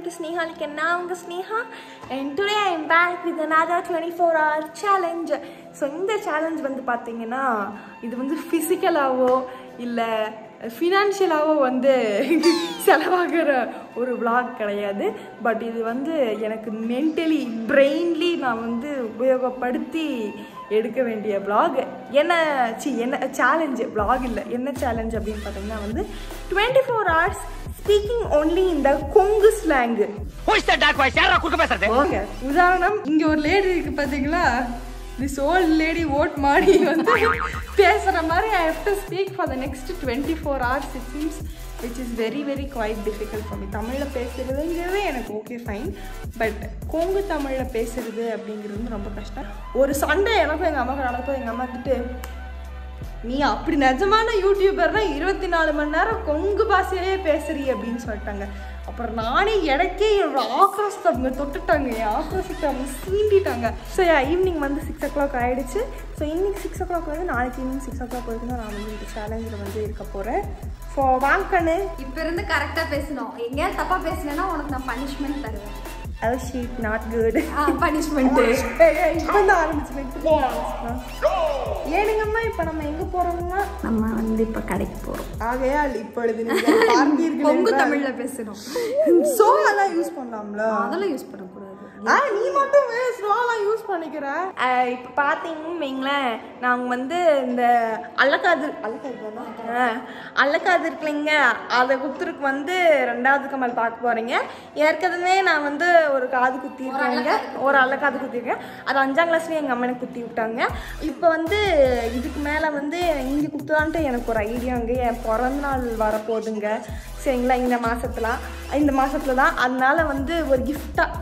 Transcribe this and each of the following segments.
To ஸ்னேஹாலிக்கு நான் உங்கள் Sneha and today I am back with another twenty four hour challenge so இந்த challenge வந்து பார்த்தீங்கன்னா இது வந்து ஃபிசிக்கலாவோ இல்லை ஃபினான்ஷியலாவோ வந்து செலவாகிற ஒரு vlog கிடையாது பட் இது வந்து எனக்கு மென்டலி பிரெயின்லி நான் வந்து உபயோகப்படுத்தி எடுக்க வேண்டிய vlog என்ன சி என்ன சேலஞ்சு vlog இல்லை என்ன சேலஞ்ச் அப்படின்னு பார்த்தீங்கன்னா வந்து twenty four hours speaking only இந்த கொங்கு ஸ்லாங்கு ஓகே உதாரணம் இங்க ஒரு லேடி இருக்கு பாத்தீங்களா திஸ் ஓல்ட் லேடி ஓட் மாடி வந்து பேசுற மாதிரி I have to speak for the next twenty four hours it seems which is very very quite difficult for me தமிழில் பேசுறதுங்கிறது எனக்கு ஓகே ஃபைன் பட் கொங்கு தமிழில் பேசுறது அப்படிங்கிறது வந்து ரொம்ப கஷ்டம் ஒரு சண்டே எனக்கும் எங்கள் அம்மாவுக்கு நடக்கும் எங்கள் அம்மா கிட்ட நீ அப்படி நிஜமான யூடியூபர்னா இருபத்தி நாலு மணி நேரம் கொங்கு பாஷையிலே பேசுறீ அப்படின்னு சொல்லிட்டாங்க அப்புறம் நானே இடக்கே என்னோட ஆக்ரோஷத்தை அவங்க தொட்டுட்டாங்க என் ஆக்ரோஷத்தை அவங்க சீண்டிட்டாங்க ஸோ ஈவினிங் வந்து சிக்ஸ் ஓ கிளாக் ஆயிடுச்சு ஸோ இன்னைக்கு சிக்ஸ் ஓ கிளாக் வந்து நாளைக்கு ஈவினிங் சிக்ஸ் ஓ கிளாக் வரைக்கும் தான் நான் வந்து இந்த சேலஞ்சில் வந்து இருக்க போகிறேன் ஸோ வாங்கண்ணு இப்ப இருந்து கரெக்டா பேசணும் எங்கேயாவது தப்பா பேசினா உனக்கு நான் பனிஷ்மெண்ட் தருவேன் அது ஷீட் நாட் குட் பனிஷ்மெண்ட் இப்போ தான் ஆரம்பிச்சு இப்போ ஏனுங்கம்மா இப்போ நம்ம எங்கே போகிறோம்னா நம்ம வந்து இப்ப கடைக்கு போறோம் ஆகையால் இப்பொழுது நீங்கள் பார்த்தீர்கள் கொங்கு என்றால் தமிழ்ல பேசணும் சோலாம் யூஸ் பண்ணலாம்ல அதெல்லாம் யூஸ் பண்ணக்கூடாது ஆ நீ மட்டும் ஸ்லோலாம் யூஸ் பண்ணிக்கிற இப்போ பார்த்தீங்கன்னு வைங்களேன் நாங்கள் வந்து இந்த அல்லக்காது அல்லக்காது தானே அல்லக்காது இருக்குல்லைங்க அதை குத்துருக்கு வந்து ரெண்டாவது கமல் பார்க்க போகிறீங்க ஏற்கனவே நான் வந்து ஒரு காது குத்திருக்கேங்க ஒரு அல்லக்காது குத்திருக்கேன் அது அஞ்சாம் கிளாஸ்லேயே எங்கள் அம்மா எனக்கு குத்தி விட்டாங்க இப்போ வந்து இதுக்கு மேலே வந்து இங்கே குத்துலான்ட்டு எனக்கு ஒரு ஐடியாங்க என் பிறந்த நாள் வரப்போகுதுங்க சரிங்களா இந்த மாசத்துல இந்த மாசத்துல தான் அதனால வந்து ஒரு கிஃப்டாக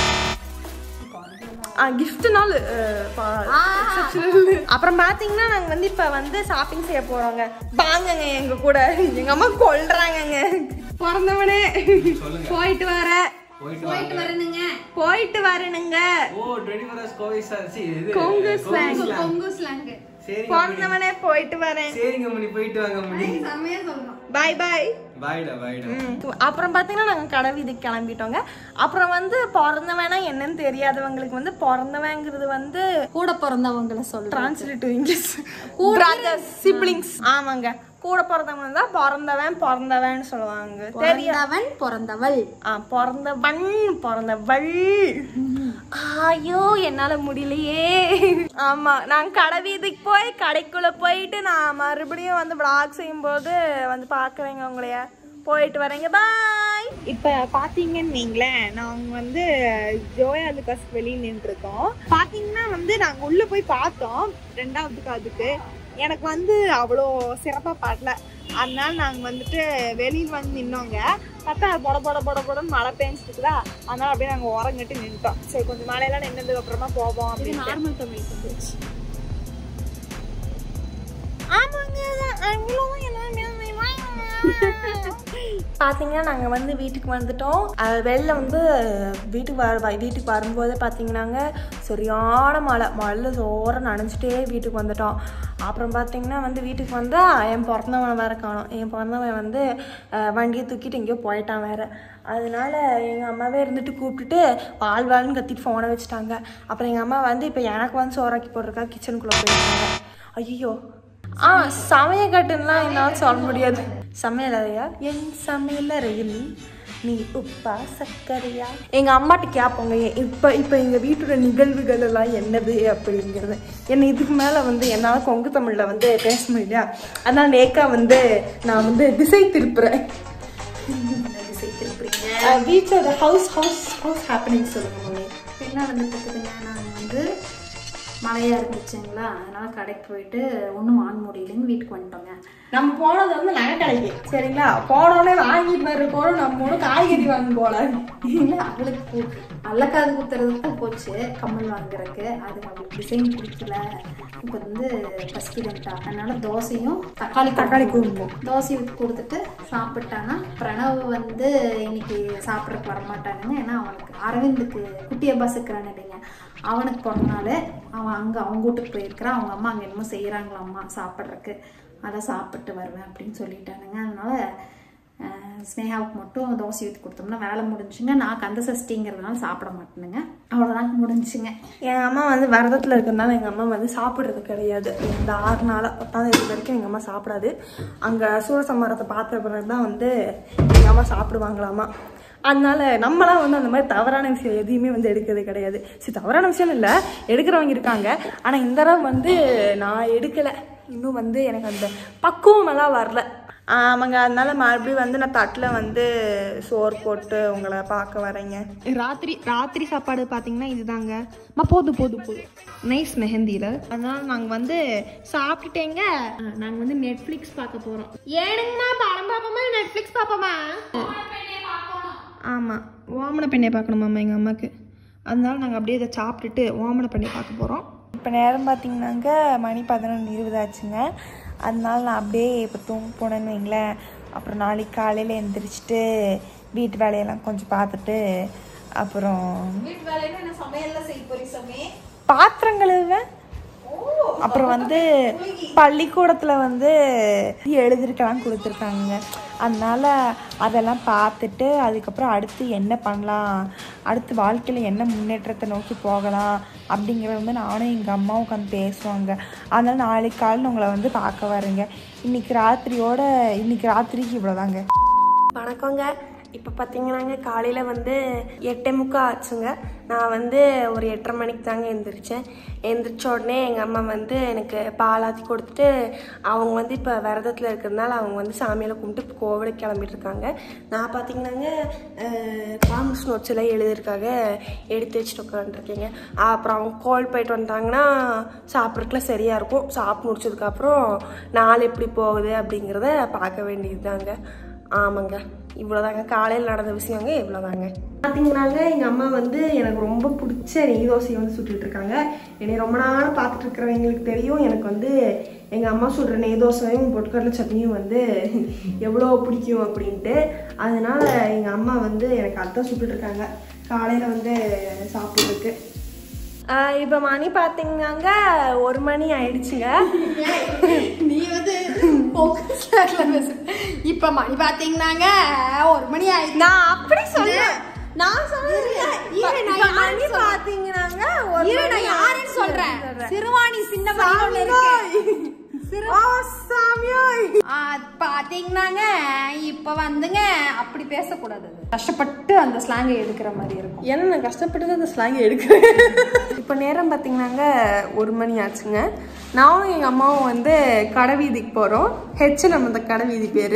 கிஃப்ட்னால அப்புறம் பாத்தீங்கன்னா நாங்க வந்து இப்ப வந்து ஷாப்பிங் செய்ய போறோங்க வாங்கங்க எங்க கூட எங்க அம்மா கொல்றாங்கங்க பிறந்தவனே போயிட்டு வர போயிட்டு வரணுங்க போயிட்டு வரணுங்க ஓ 24 hours கோவை சார் சி இது Kongu Kongu slang. slang. Kongu slang சரிங்க மணி. பிறந்தவனே போயிட்டு வரேன் சரிங்க மணி போயிட்டு வாங்க மணி செம்மையா சொல்லணும் பாய் பாய் பாய்டா பாய்டா அப்புறம் பார்த்தீங்கன்னா நாங்கள் கடை வீதிக்கு கிளம்பிட்டோங்க அப்புறம் வந்து பிறந்தவனா என்னன்னு தெரியாதவங்களுக்கு வந்து பிறந்தவங்கிறது வந்து கூட பிறந்தவங்கள சொல்றேன் translate to English brothers siblings ஆமாங்க கூட பிறந்தவங்க தான் பிறந்தவன் பிறந்தவன் சொல்லுவாங்க தெரியும் பிறந்தவன் பிறந்தவள் ஆ பிறந்தவன் பிறந்தவள் ஐயோ என்னால முடியலையே ஆமா நான் கடை வீதிக்கு போய் கடைக்குள்ள போயிட்டு நான் மறுபடியும் வந்து vlog செய்யும்போது வந்து பார்க்குறேங்க உங்களைய போயிட்டு வரேங்க பாய் இப்போ பார்த்தீங்கன்னு வைங்களேன் நாங்கள் வந்து ஜோயா லுகாஸ் வெளியே நின்றுருக்கோம் பார்த்தீங்கன்னா வந்து நாங்கள் உள்ளே போய் பார்த்தோம் ரெண்டாவதுக்கு அதுக்கு எனக்கு வந்து அவ்வளோ சிறப்பாக பாடல அதனால நாங்கள் வந்துட்டு வெளியில் வந்து நின்னோங்க பார்த்தா பொட பொட பொட பொடன்னு மழை பெஞ்சிட்டுதா அதனால அப்படியே நாங்கள் ஓரங்கட்டி நின்றுட்டோம் சரி கொஞ்சம் மழையெல்லாம் நின்னதுக்கு அப்புறமா போவோம் இது அப்படின்னு நார்மல் தமிழ் வந்துருச்சு ஆமாங்க அவ்வளோதான் எல்லாமே பார்த்தீங்கன்னா நாங்கள் வந்து வீட்டுக்கு வந்துட்டோம் அஹ் வெளில வந்து வீட்டுக்கு வர வ- வீட்டுக்கு வரும்போதே பார்த்தீங்கன்னாங்க சரியான மழை மழை சோற நனைஞ்சிட்டே வீட்டுக்கு வந்துட்டோம் அப்புறம் பார்த்தீங்கன்னா வந்து வீட்டுக்கு வந்தால் என் பிறந்தவன் வேற காணோம் என் பிறந்தவன் வந்து அஹ், வண்டியை தூக்கிட்டு எங்கேயோ போயிட்டான் வேற அதனால எங்கள் அம்மாவே இருந்துட்டு கூப்பிட்டுட்டு வாழ் வாழ்னு கத்திட்டு ஃபோனை வச்சுட்டாங்க அப்புறம் எங்கள் அம்மா வந்து இப்போ எனக்கு வந்து சோறாக்கி போடுறக்கா கிச்சனுக்குள்ளே போயிருக்காங்க ஐயோ ஆ சமையக்கட்டுலாம் என்னால் சொல்ல முடியாது சமையல் அறையா என் சமையல் அறையில் நீ உப்பா சர்க்கரையா எங்கள் அம்மாட்ட கேட்போங்க இப்போ இப்போ எங்கள் வீட்டோட நிகழ்வுகள் எல்லாம் என்னது அப்படிங்கிறது என்ன இதுக்கு மேலே வந்து என்னால் கொங்கு தமிழில் வந்து பேச முடியலையா அதனால நேக்கா வந்து நான் வந்து திசை திருப்புறேன் திசை திருப்புறீங்க வீட்டோட ஹவுஸ் ஹவுஸ் ஹவுஸ் ஹேப்பனிங் சொல்லுங்க மம்மி என்ன வந்துட்டு இருக்குதுங்க நாங்கள் வந்து மழையா இருந்துச்சுங்களா அதனால கடைக்கு போயிட்டு ஒன்றும் வாங்க முடியலங்க வீட்டுக்கு வந்துட்டோங்க நம்ம போனது வந்து நகை கடைக்கு சரிங்களா போனோடனே வாங்கிட்டு வர போறோம் நம்ம ஒன்றும் காய்கறி வாங்க போல இல்லை அவளுக்கு பூ அல்லக்காது குத்துறதுக்கு போச்சு கம்மல் வாங்குறதுக்கு அது அவளுக்கு டிசைன் பிடிக்கல இப்போ வந்து பசிக்குதுன்ட்டா அதனால தோசையும் தக்காளி தக்காளி குழம்பும். குழம்பும். தோசை ஊற்றி கொடுத்துட்டு சாப்பிட்டானா பிரணவ் வந்து இன்னைக்கு சாப்பிட்றதுக்கு வரமாட்டானுங்க ஏன்னா அவனுக்கு அரவிந்துக்கு குட்டிய பஸ் இருக்கிறான்னு இல்லைங்க அவனுக்கு பிறந்தனால அவன் அங்கே அவங்க வீட்டுக்கு போயிருக்கிறான் அவங்க அம்மா அங்கே என்னமோ செய்கிறாங்களாம்மா சாப்பிட்றதுக்கு அதை சாப்பிட்டு வருவேன் அப்படின்னு சொல்லிட்டானுங்க அதனால அஹ், ஸ்னேகாவுக்கு மட்டும் தோசை ஊற்றி கொடுத்தோம்னா வேலை முடிஞ்சுங்க நான் கந்த சஷ்டிங்கிறதுனால சாப்பிட மாட்டேனுங்க அவ்வளோதாங்க முடிஞ்சுங்க என் அம்மா வந்து விரதத்தில் இருக்கிறதுனால எங்கள் அம்மா வந்து சாப்பிட்றது கிடையாது இந்த ஆறு நாளாக பத்தாம் தேதி வரைக்கும் எங்கள் அம்மா சாப்பிடாது அங்கே சூரசம்மாரத்தை பார்த்த பிறகு தான் வந்து எங்கள் அம்மா சாப்பிடுவாங்களாமா அதனால நம்மளாம் வந்து அந்த மாதிரி தவறான விஷயம் எதையுமே வந்து எடுக்கிறது கிடையாது சரி தவறான விஷயம் இல்லை எடுக்கிறவங்க இருக்காங்க ஆனால் இந்த தடவை வந்து நான் எடுக்கலை இன்னும் வந்து எனக்கு அந்த பக்குவமெல்லாம் வரல ஆமாங்க அதனால மறுபடியும் வந்து நான் தட்டில் வந்து சோறு போட்டு உங்களை பார்க்க வரேங்க ராத்திரி ராத்திரி சாப்பாடு பார்த்தீங்கன்னா இதுதாங்க மா போதும் போதும் போதும் நைஸ் மெஹந்தியில் அதனால நாங்கள் வந்து சாப்பிட்டுட்டேங்க நாங்கள் வந்து நெட்ஃப்ளிக்ஸ் பார்க்க போகிறோம் ஏனுங்கம்மா படம் பார்ப்போமா நெட்ஃப்ளிக்ஸ் பார்ப்போமா ஆமாம் ஓமன பெண்ணை பார்க்கணுமாம்மா எங்கள் அம்மாவுக்கு அதனால நாங்கள் அப்படியே இதை சாப்பிட்டுட்டு ஓமன பெண்ணை பார்க்க போகிறோம் இப்போ நேரம் பார்த்தீங்கன்னாங்க மணி பதினொன்று இருபது ஆச்சுங்க அதனால நான் அப்படியே இப்போ தூங்க போனேன்னு வைங்களேன் அப்புறம் நாளைக்கு காலையில் எந்திரிச்சிட்டு வீட்டு வேலையெல்லாம் கொஞ்சம் பார்த்துட்டு அப்புறம் வீட்டு வேலையில என்ன சமையல்லாம் செய்ய போறீங்க சமே பாத்திரம் கழுவுவேன் அப்புறம் வந்து பள்ளிக்கூடத்தில் வந்து எழுதிருக்கலாம் கொடுத்துருக்காங்க அதனால அதெல்லாம் பார்த்துட்டு அதுக்கப்புறம் அடுத்து என்ன பண்ணலாம் அடுத்து வாழ்க்கையில் என்ன முன்னேற்றத்தை நோக்கி போகலாம் அப்படிங்கிறத வந்து நானும் எங்கள் அம்மாவும் உட்காந்து பேசுவாங்க அதனால நாளைக்கு காலையில் உங்களை வந்து பார்க்க வரேங்க இன்னைக்கு ராத்திரியோட இன்னைக்கு ராத்திரிக்கு இவ்வளோதாங்க வணக்கங்க இப்போ பார்த்தீங்கன்னாங்க காலையில் வந்து எட்டே முக்கால் ஆச்சுங்க நான் வந்து ஒரு எட்டரை மணிக்கு தாங்க எழுந்திரிச்சேன் எழுந்திரிச்ச உடனே எங்கள் அம்மா வந்து எனக்கு பாலாத்தி கொடுத்துட்டு அவங்க வந்து இப்போ விரதத்தில் இருக்கிறதுனால அவங்க வந்து சாமியில் கும்பிட்டு கோவிலுக்கு கிளம்பிட்டு இருக்காங்க நான் பார்த்தீங்கன்னாங்க காங்கிரஸ் நோட்ஸ் எல்லாம் எழுதிருக்காக எடுத்து வச்சுட்டு உட்காந்துருக்கீங்க அப்புறம் அவங்க கோல் போயிட்டு வந்தாங்கன்னா சாப்பிட்றதுக்குலாம் சரியாக இருக்கும் சாப்பிட்டு முடிச்சதுக்கப்புறம் நாள் எப்படி போகுது அப்படிங்கிறத பார்க்க வேண்டியது தாங்க ஆமாங்க இவ்வளோதாங்க காலையில் நடந்த விஷயங்க இவ்வளோதாங்க பார்த்தீங்கன்னாங்க எங்கள் அம்மா வந்து எனக்கு ரொம்ப பிடிச்ச நெய் தோசையை வந்து சுட்டுட்டு இருக்காங்க என்னை ரொம்ப நாளாக பார்த்துட்டு இருக்கிறவங்களுக்கு தெரியும் எனக்கு வந்து எங்கள் அம்மா சுடுற நெய் தோசையும் பொட்டுக்கடலை சட்னியும் வந்து எவ்வளோ பிடிக்கும் அப்படின்ட்டு அதனால எங்கள் அம்மா வந்து எனக்கு அதான் சுட்டுட்டு இருக்காங்க காலையில் வந்து சாப்பிட்றதுக்கு இப்போ மணி பார்த்தீங்கன்னாங்க ஒரு மணி ஆயிடுச்சுங்க நீ வந்து focusல பேசு. இப்ப மணி பாத்தீங்கன்னாங்க ஒரு மணி ஆயிடுச்சு நான் அப்படி சொல்றேன் நான் சொல்றேன் இரு, நான் இப்ப மணி யாருன்னு சொல்றேன். பாத்தீங்கன்னாங்க ஒரு இரு, மணி நான் யாருன்னு சொல்றேன் சொல்றேன். சிறுவாணி சின்ன மணி இருக்கு ஓ சாமியோய் ஆ, பாத்தீங்கன்னாங்க இப்ப வந்துங்க அப்படி பேசக்கூடாது அது. கஷ்டப்பட்டு அந்த ஸ்லாங்கை எடுக்கிற மாதிரி இருக்கும் ஏன்னா நான் கஷ்டப்பட்டு அந்த ஸ்லாங் எடுக்கிறேன் இப்போ நேரம் பார்த்தீங்கன்னாங்க ஒரு மணி ஆச்சுங்க நானும் எங்கள் அம்மாவும் வந்து கடை வீதிக்கு போகிறோம் ஹெச்எல் அந்த கடை வீதி பேர்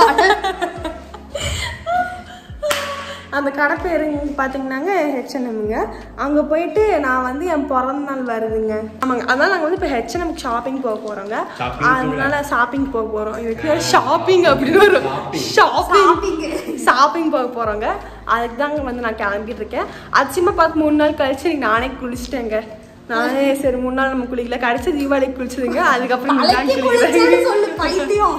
அந்த கடை பேர் பார்த்தீங்கன்னாங்க ஹெச்என்எம்ங்க அங்கே போயிட்டு நான் வந்து என் பிறந்த நாள் வருதுங்க ஆமாங்க அதனால நாங்கள் வந்து இப்போ ஹெச்என்எம் ஷாப்பிங் போக போகிறோங்க அதனால ஷாப்பிங் போக போகிறோம் இதுக்கு ஷாப்பிங் அப்படின்னு ஒரு ஷாப்பிங் ஷாப்பிங் போக போகிறோங்க அதுக்கு தாங்க வந்து நான் கிளம்பிட்டு இருக்கேன் அச்சுமா பார்த்து மூணு நாள் கழிச்சு இன்னைக்கு நானே குளிச்சிட்டேங்க நானே சரி மூணு நாள் நம்ம குளிக்கல கடைசி தீபாவளிக்கு குளிச்சதுங்க அதுக்கப்புறம் இந்த நாள் குளிக்கிறேன் சொல்லு பைத்தியம்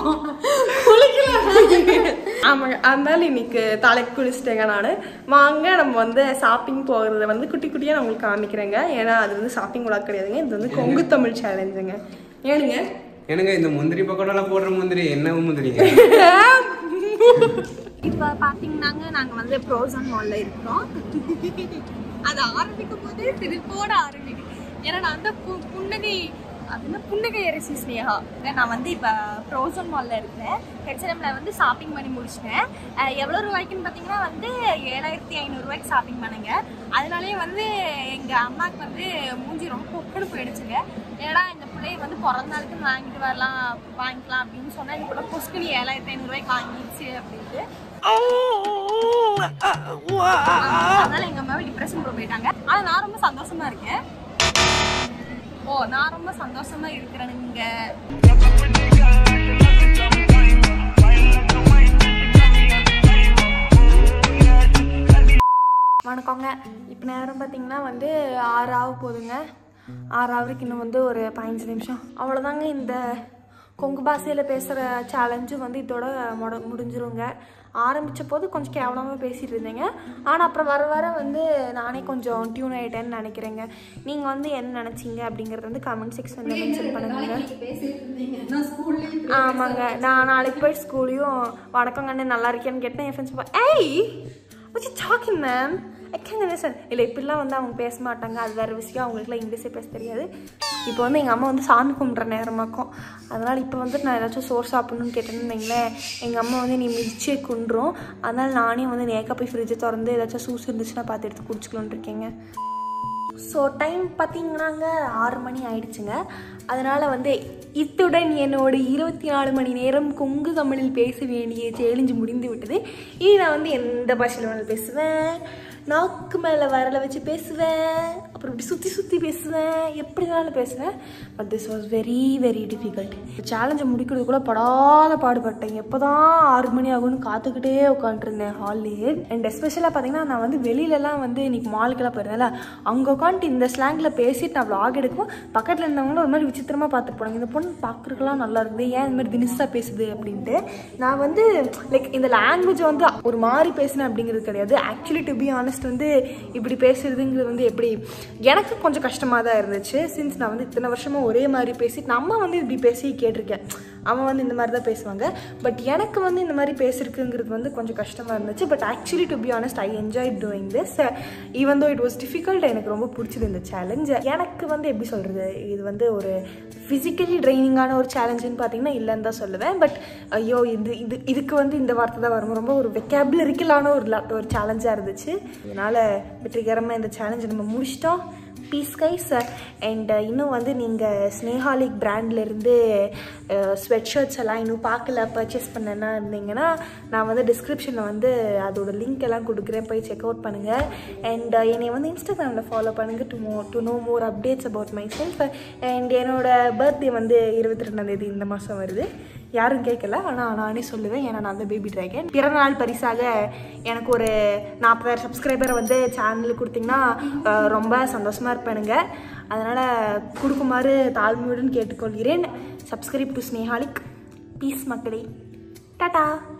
ஆமாங்க அதனால இன்னைக்கு தலைக்கு குளிச்சிட்டேங்க நான் வாங்க நம்ம வந்து ஷாப்பிங் போகிறத வந்து குட்டி குட்டியாக நான் உங்களுக்கு காமிக்கிறேங்க ஏன்னா அது வந்து ஷாப்பிங் விழா கிடையாதுங்க இது வந்து கொங்கு தமிழ் சேலஞ்சுங்க ஏனுங்க எனக்கு இந்த முந்திரி பக்கோடால போடுற முந்திரி என்ன முந்திரிங்க இப்போ பார்த்தீங்கன்னாங்க நாங்கள் வந்து ப்ரோசன் மாலில் இருக்கிறோம் அது ஆரம்பிக்கும் போது திருப்போட ஆரம்பிக்கும் ஏன்னா நான் வந்து பு- புன்னகை அது என்ன புன்னகை அரிசி ஸ்னேகா நான் வந்து இப்போ ப்ரோசன் மாலில் இருக்கிறேன் ஹெச்எம்ல வந்து ஷாப்பிங் பண்ணி முடிச்சிட்டேன் அஹ் எவ்வளோ ரூபாய்க்குன்னு பார்த்தீங்கன்னா வந்து ஏழாயிரத்தி ஐநூறுரூவாய்க்கு ஷாப்பிங் பண்ணுங்க அதனாலேயே வந்து எங்கள் அம்மாவுக்கு வந்து மூஞ்சி ரொம்ப பொக்குன்னு போயிடுச்சுங்க ஏன்னா இந்த பிள்ளைய வந்து பிறந்த நாளுக்கு வாங்கிட்டு வரலாம் வாங்கிக்கலாம் அப்படின்னு சொன்னா இந்த பிள்ளை பொஸ்குனி ஏழாயிரத்தி ஐநூறுரூவாய்க்கு வாங்கிடுச்சு அப்படின்ட்டு அதனால எங்க அம்மாவை டிப்ரெஷன் போயிட்டாங்க ஆனா நான் ரொம்ப சந்தோஷமா இருக்கேன் ஓ நான் ரொம்ப சந்தோஷமா இருக்கிறேனுங்க வணக்கங்க இப்போ நேரம் பார்த்தீங்கன்னா வந்து ஆறு ஆக போகுதுங்க ஆறு ஆவதுக்கு இன்னும் வந்து ஒரு பதினஞ்சு நிமிஷம் அவ்வளோதாங்க இந்த கொங்கு பாஷையில் பேசுகிற சேலஞ்சும் வந்து இதோட முட முடிஞ்சிருங்க ஆரம்பித்த போது கொஞ்சம் கேவலமாக பேசிகிட்டு இருந்தேங்க ஆனால் அப்புறம் வர வர வந்து நானே கொஞ்சம் டியூன் ஆகிட்டேன்னு நினைக்கிறேங்க நீங்கள் வந்து என்ன நினச்சிங்க அப்படிங்கிறது வந்து கமெண்ட் செக்ஷனில் மென்ஷன் பண்ணுங்க பேசிட்டு இருந்தீங்க நான் ஸ்கூல்லையும் ஆமாங்க நான் நாளைக்கு போய் ஸ்கூல்லையும் வணக்கம் கண்ணு நல்லா இருக்கேன்னு கேட்டேன் என் ஃப்ரெண்ட்ஸ் ஏய் வச்சு டாக்கிங் மேம் எக்கங்க சார் இல்லை இப்படிலாம் வந்து அவங்க பேச மாட்டாங்க அது வேறு விஷயம் அவங்களுக்குலாம் இங்கிலீஷே பேச தெரியாது இப்போ வந்து எங்கள் அம்மா வந்து சாமி கும்பிட்ற நேரமாக்கும் அதனால் இப்போ வந்து நான் ஏதாச்சும் சோறு சாப்பிடணும்னு கேட்டேன்னு வைங்களேன் எங்கள் அம்மா வந்து நீ மிதிச்சே குன்றும் அதனால் நானே வந்து நேக்கா போய் ஃப்ரிட்ஜை திறந்து ஏதாச்சும் சூஸ் இருந்துச்சுன்னா பார்த்து எடுத்து குடிச்சிக்கலான்னு இருக்கேங்க ஸோ டைம் பார்த்தீங்கன்னாங்க ஆறு மணி ஆயிடுச்சுங்க அதனால் வந்து இத்துடன் என்னோட இருபத்தி நாலு மணி நேரம் கொங்கு தமிழில் பேச வேண்டிய சேலஞ்சு முடிந்து விட்டது இனி நான் வந்து எந்த பாஷையில் வேணாலும் பேசுவேன் நாக்கு மேலே வரலை வச்சு பேசுவேன் அப்புறம் இப்படி சுற்றி சுற்றி பேசுவேன் எப்படி வேணாலும் பேசுவேன் but this was very very difficult சேலஞ்சை முடிக்கிறது கூட படாத பாடுபட்டேன் எப்போ தான் ஆறு மணி ஆகும்னு காத்துக்கிட்டே உட்காந்துருந்தேன் ஹால்லேயே அண்ட் எஸ்பெஷலாக பார்த்தீங்கன்னா நான் வந்து வெளியிலலாம் வந்து இன்னைக்கு மாலுக்கெல்லாம் போயிருந்தேன்ல அங்கே உட்காந்துட்டு இந்த ஸ்லாங்கில் பேசிட்டு நான் vlog எடுக்கும் பக்கத்தில் இருந்தவங்களும் ஒரு மாதிரி விசித்திரமாக பார்த்துட்டு போனாங்க இந்த பொண்ணு பார்க்குறதுக்கெல்லாம் நல்லா இருக்குது ஏன் இந்த மாதிரி தினிஸாக பேசுது அப்படின்ட்டு நான் வந்து லைக் இந்த லாங்குவேஜ் வந்து ஒரு மாதிரி பேசினேன் அப்படிங்கிறது கிடையாது ஆக்சுவலி டு பி ஆனஸ்ட் வந்து இப்படி பேசுறதுங்கிறது வந்து எப்படி எனக்கு கொஞ்சம் கஷ்டமாக தான் இருந்துச்சு சின்ஸ் நான் வந்து இத்தனை வருஷமாக ஒரே மாதிரி பேசிட்டு நம்ம வந்து இப்படி பேசி கேட்டிருக்கேன் அவன் வந்து இந்த மாதிரி தான் பேசுவாங்க பட் எனக்கு வந்து இந்த மாதிரி பேசிருக்குங்கிறது வந்து கொஞ்சம் கஷ்டமாக இருந்துச்சு but actually to be honest I enjoy doing this even though it was difficult எனக்கு ரொம்ப பிடிச்சது இந்த சேலஞ்ச் எனக்கு வந்து எப்படி சொல்கிறது இது வந்து ஒரு ஃபிசிக்கலி ட்ரைனிங்கான ஒரு சேலஞ்சுன்னு பார்த்தீங்கன்னா இல்லைன்னு தான் சொல்லுவேன் பட் ஐயோ இது இது இதுக்கு வந்து இந்த வார்த்தை தான் வரும் ரொம்ப ஒரு வெக்காபுலரிக்கலான ஒரு la- ஒரு சேலஞ்சாக இருந்துச்சு இதனால் வெற்றிகரமாக இந்த சேலஞ்சை நம்ம முடிச்சிட்டோம் பீஸ் கைஸ் அண்ட் இன்னும் வந்து நீங்கள் ஸ்னேஹாலிக் பிராண்ட்லேருந்து ஸ்வெட் ஷர்ட்ஸ் எல்லாம் இன்னும் பார்க்கல பர்ச்சேஸ் பண்ணனா இருந்தீங்கன்னா நான் வந்து டிஸ்கிரிப்ஷனில் வந்து அதோட லிங்க் எல்லாம் கொடுக்குறேன் போய் செக் அவுட் பண்ணுங்கள் அண்ட் என்னை வந்து இன்ஸ்டாகிராமில் ஃபாலோ பண்ணுங்கள் டு மோ to know more updates about myself and என்னோட பர்த்டே வந்து இருபத்தி ரெண்டாந்தேதி இந்த மாதம் வருது யாரும் கேட்கல ஆனால் நானே சொல்லுவேன் ஏன்னா நான் தான் பேபி ட்ராகன் பிறந்த நாள் பரிசாக எனக்கு ஒரு நாற்பதாயிரம் சப்ஸ்கிரைபரை வந்து சேனலுக்கு கொடுத்தீங்கன்னா அஹ், ரொம்ப சந்தோஷமாக இருப்பேனுங்க அதனால் கொடுக்குமாறு தாழ்மையுடன் கேட்டுக்கொள்கிறேன் சப்ஸ்கிரைப் டு ஸ்னேஹாலிக் பீஸ் மக்களே டாடா